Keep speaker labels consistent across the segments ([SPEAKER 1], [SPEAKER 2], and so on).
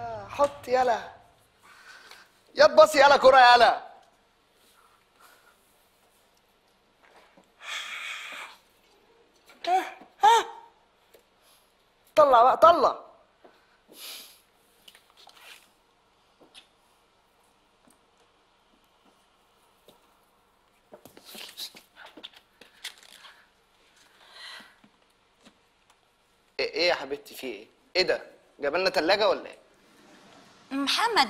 [SPEAKER 1] حط يلا يا تبص يلا كرة يلا ها ها طلع بقى طلع ايه إيه يا حبيبتي في ايه؟ ايه ده؟ جاب لنا تلاجة ولا ايه؟
[SPEAKER 2] محمد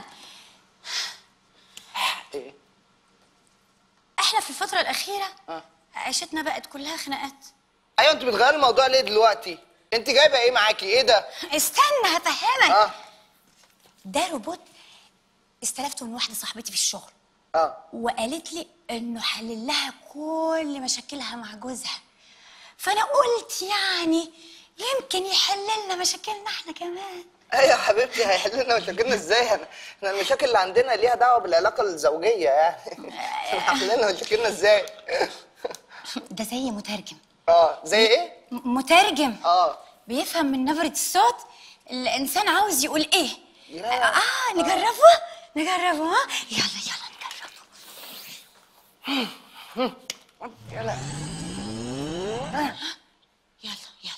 [SPEAKER 1] ايه؟
[SPEAKER 2] احنا في الفترة الأخيرة
[SPEAKER 1] اه
[SPEAKER 2] عيشتنا بقت كلها خناقات
[SPEAKER 1] ايوه انت بتغيري الموضوع ليه دلوقتي؟ انت جايبه ايه معاكي؟ ايه ده؟
[SPEAKER 2] استنى هفهمك
[SPEAKER 1] اه
[SPEAKER 2] ده روبوت استلفته من واحدة صاحبتي في الشغل
[SPEAKER 1] اه
[SPEAKER 2] وقالت لي انه حلل لها كل مشاكلها مع جوزها فانا قلت يعني يمكن يحل لنا مشاكلنا احنا كمان
[SPEAKER 1] ايوه يا حبيبتي هيحل لنا مشاكلنا ازاي؟ احنا احنا المشاكل اللي عندنا ليها دعوه بالعلاقه الزوجيه يعني هيحل لنا مشاكلنا ازاي؟
[SPEAKER 2] ده زي مترجم
[SPEAKER 1] اه زي ايه؟
[SPEAKER 2] م- مترجم
[SPEAKER 1] اه
[SPEAKER 2] بيفهم من نبرة الصوت الإنسان عاوز يقول إيه
[SPEAKER 1] يا.
[SPEAKER 2] آه نجربه نجربه ها يلا يلا نجربه
[SPEAKER 1] يلا
[SPEAKER 2] يلا يلا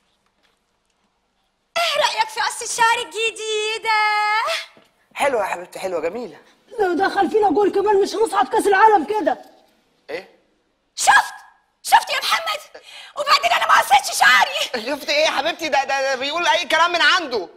[SPEAKER 2] إيه رأيك في قصة الشعر الجديدة؟
[SPEAKER 1] حلوه يا حبيبتي حلوه جميله
[SPEAKER 3] لو دخل فينا جول كمان مش هنصعد كاس العالم كده
[SPEAKER 1] ايه؟
[SPEAKER 2] شفت شفت يا محمد وبعدين أنا ما قصيتش شعري
[SPEAKER 1] شفت ايه يا حبيبتي ده, ده, ده بيقول اي كلام من عنده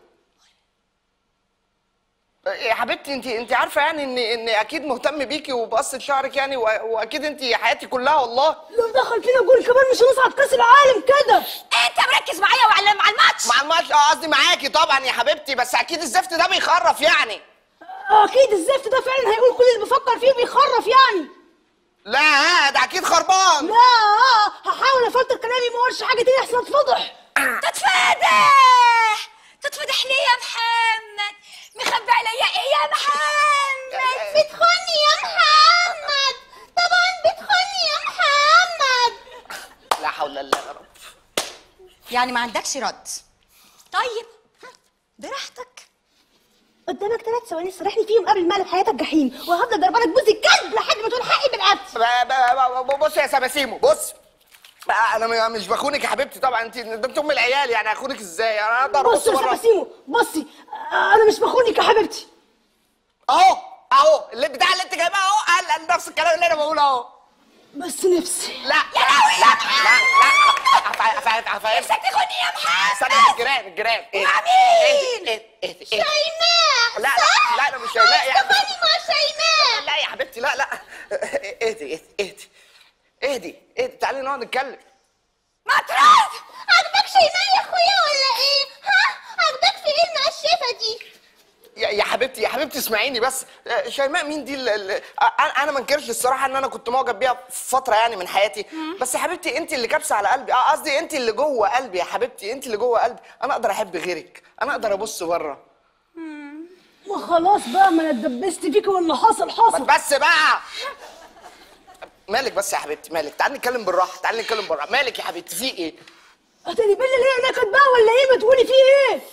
[SPEAKER 1] يا حبيبتي انت انت عارفه يعني ان ان اكيد مهتم بيكي وبقصه شعرك يعني و- واكيد انت حياتي كلها والله
[SPEAKER 3] لو دخل فينا جول كمان مش هنصعد كاس العالم كده
[SPEAKER 2] أنت مركز معايا وعلى مع الماتش
[SPEAKER 1] مع الماتش اه قصدي معاكي طبعا يا حبيبتي بس اكيد الزفت ده بيخرف يعني
[SPEAKER 3] اكيد الزفت ده فعلا هيقول كل اللي بفكر فيه وبيخرف يعني
[SPEAKER 1] لا ها ده اكيد خربان
[SPEAKER 3] لا آه، هحاول افلتر كلامي ما اقولش حاجه تاني احسن اتفضح
[SPEAKER 2] تتفادح تتفضح ليه يا محمد مخبي عليا ايه يا محمد بتخوني يا محمد طبعا بتخوني يا محمد
[SPEAKER 1] لا حول الله يا رب
[SPEAKER 2] يعني ما عندكش رد طيب ها، براحتك
[SPEAKER 3] قدامك ثلاث ثواني تصرحني فيهم قبل ما اقلب حياتك جحيم وهفضل ضربانك بوز الكلب لحد ما تقول حقي بالقتل
[SPEAKER 1] ب- ب- ب- بص يا سماسيمو بص بقى انا م- مش بخونك يا حبيبتي طبعا انت ده انت ام العيال يعني هخونك ازاي انا اقدر
[SPEAKER 3] بص
[SPEAKER 1] ابص
[SPEAKER 3] يا
[SPEAKER 1] بره
[SPEAKER 3] سماسيمو بصي آه، انا مش بخونك يا حبيبتي
[SPEAKER 1] اهو اهو اللي بتاع اللي انت جايباه اهو قال قال نفس الكلام اللي انا بقوله اهو
[SPEAKER 3] بس نفسي
[SPEAKER 1] لا يا لهوي لا لا لا هفا- هفا- هفا-
[SPEAKER 2] نفسك تخوني يا محمد
[SPEAKER 1] استنى الجيران الجيران ايه
[SPEAKER 2] مع مين؟
[SPEAKER 1] ايه ايه ايه ايه
[SPEAKER 2] شيماء
[SPEAKER 1] لا لا لا انا مش شيماء يا
[SPEAKER 2] تخوني مع شيماء
[SPEAKER 1] لا يا حبيبتي لا لا اهدي اهدي اهدي اهدي اهدي تعالي نقعد نتكلم
[SPEAKER 2] مطراد عجبك شيماء يا اخويا ولا ايه ها عجبك في ايه المقشفه دي
[SPEAKER 1] يا يا حبيبتي يا حبيبتي اسمعيني بس آه، شيماء مين دي اللي اللي- انا انا ما انكرش الصراحه ان انا كنت معجب بيها في فتره يعني من حياتي بس يا حبيبتي انت اللي كابسه على قلبي اه قصدي انت اللي جوه قلبي يا حبيبتي انت اللي جوه قلبي انا اقدر احب غيرك انا اقدر ابص بره
[SPEAKER 3] ما خلاص بقى ما انا اتدبست فيك واللي حصل
[SPEAKER 1] ما
[SPEAKER 3] حصل
[SPEAKER 1] بس بقى مالك بس يا حبيبتي مالك تعالي نتكلم بالراحه تعالي نتكلم بالراحه مالك يا حبيبتي في ايه
[SPEAKER 3] هتقلبي لي ليه نكد بقى ولا ايه ما تقولي فيه ايه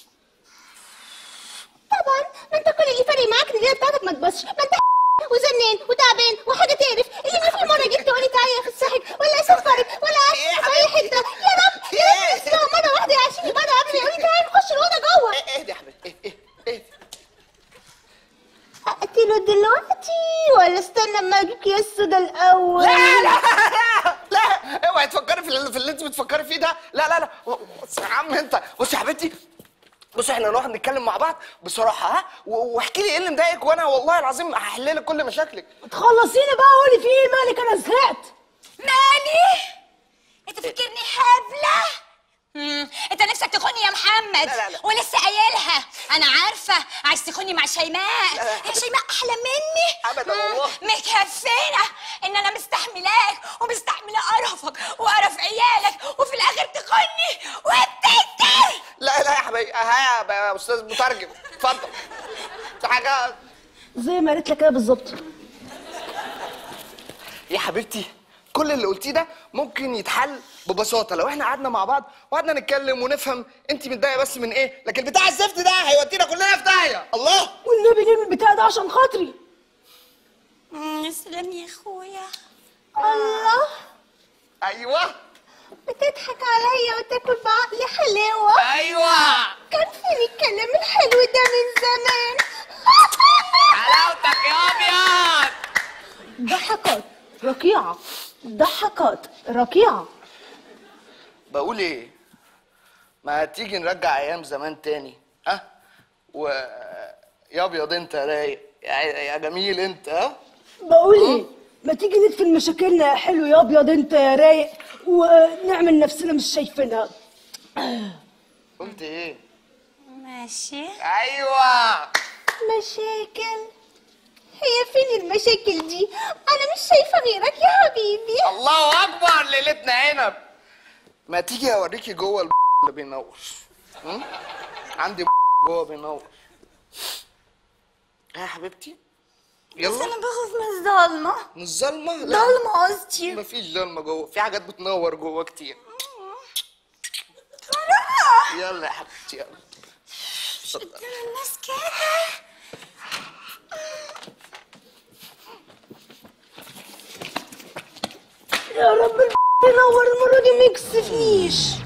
[SPEAKER 4] طبعا ما انت كل اللي فارق معاك ان الليله بتاعتك ما تبصش ما انت وزنان وتعبان وحاجه تقرف اللي ما في مره جيت تقولي تعالي في الساحل ولا اسافرك ولا
[SPEAKER 1] إيه يا
[SPEAKER 4] اعرف في اي
[SPEAKER 1] حبيبتي؟
[SPEAKER 4] حته يا رب يا رب
[SPEAKER 1] إيه؟
[SPEAKER 4] اسمعوا مره واحده يعيشيني مره قبل ما يقولي تعالي نخش الاوضه جوه
[SPEAKER 1] ايه اهدي يا حبيبتي ايه ايه ايه
[SPEAKER 4] اقتله دلوقتي ولا استنى اما اجيب اكياس السودا الاول
[SPEAKER 1] لا لا لا لا اوعي تفكري في اللي, في اللي انت بتفكري فيه ده لا لا لا بص يا عم انت بص يا حبيبتي بص احنا نروح نتكلم مع بعض بصراحه ها و- واحكي لي ايه اللي مضايقك وانا والله العظيم هحل لك كل مشاكلك
[SPEAKER 3] تخلصيني بقى قولي فيه ايه مالك انا زهقت
[SPEAKER 2] مالي انت فاكرني هبله مم. انت نفسك تخوني يا محمد
[SPEAKER 1] لا، لا، لا.
[SPEAKER 2] ولسه قايلها انا عارفه عايز تخوني مع شيماء
[SPEAKER 1] لا، لا.
[SPEAKER 2] يا شيماء احلى مني
[SPEAKER 1] أبداً
[SPEAKER 2] مم.
[SPEAKER 1] والله.
[SPEAKER 2] مكفينا ان انا مستحملاك ومستحمله قرفك وقرف عيالك وفي الاخر تخوني وبتقتل
[SPEAKER 1] لا لا يا حبيبي ها يا استاذ مترجم اتفضل في حاجه
[SPEAKER 3] زي ما قالت لك كده بالظبط
[SPEAKER 1] يا حبيبتي كل اللي قلتيه ده ممكن يتحل ببساطه لو احنا قعدنا مع بعض وقعدنا نتكلم ونفهم انت متضايقه بس من ايه لكن بتاع الزفت ده هيودينا كلنا في داهيه الله
[SPEAKER 3] والنبي ليه البتاع ده عشان خاطري
[SPEAKER 2] يسلم يا اخويا
[SPEAKER 4] الله
[SPEAKER 1] ايوه
[SPEAKER 4] بتضحك عليا وتاكل بعقلي حلاوة
[SPEAKER 1] ايوه
[SPEAKER 4] كان فين الكلام الحلو ده من زمان
[SPEAKER 1] حلاوتك يا ابيض
[SPEAKER 3] ضحكات ركيعة ضحكات ركيعة
[SPEAKER 1] بقول ايه ما تيجي نرجع ايام زمان تاني ها و يا ابيض انت رايق يا يا جميل انت ها
[SPEAKER 3] بقول ايه ما تيجي ندفن مشاكلنا يا حلو يا ابيض انت يا رايق ونعمل نفسنا مش شايفينها
[SPEAKER 1] قلت ايه
[SPEAKER 2] ماشي
[SPEAKER 1] ايوه
[SPEAKER 4] مشاكل هي فين المشاكل دي انا مش شايفة غيرك يا حبيبي
[SPEAKER 1] الله اكبر ليلتنا عنب ما تيجي اوريكي جوه ال اللي بينور م? عندي جوه بينور يا حبيبتي
[SPEAKER 2] بس
[SPEAKER 1] يلا
[SPEAKER 2] انا بخاف من الظلمه
[SPEAKER 1] مش ظلمه لا
[SPEAKER 2] ضلمه قصدي
[SPEAKER 1] مفيش ظلمه جوه في حاجات بتنور جوه كتير يلا يا حبيبتي يلا اتفضل.
[SPEAKER 2] الناس كده
[SPEAKER 3] يا رب تنور المرة دي ما يكسفنيش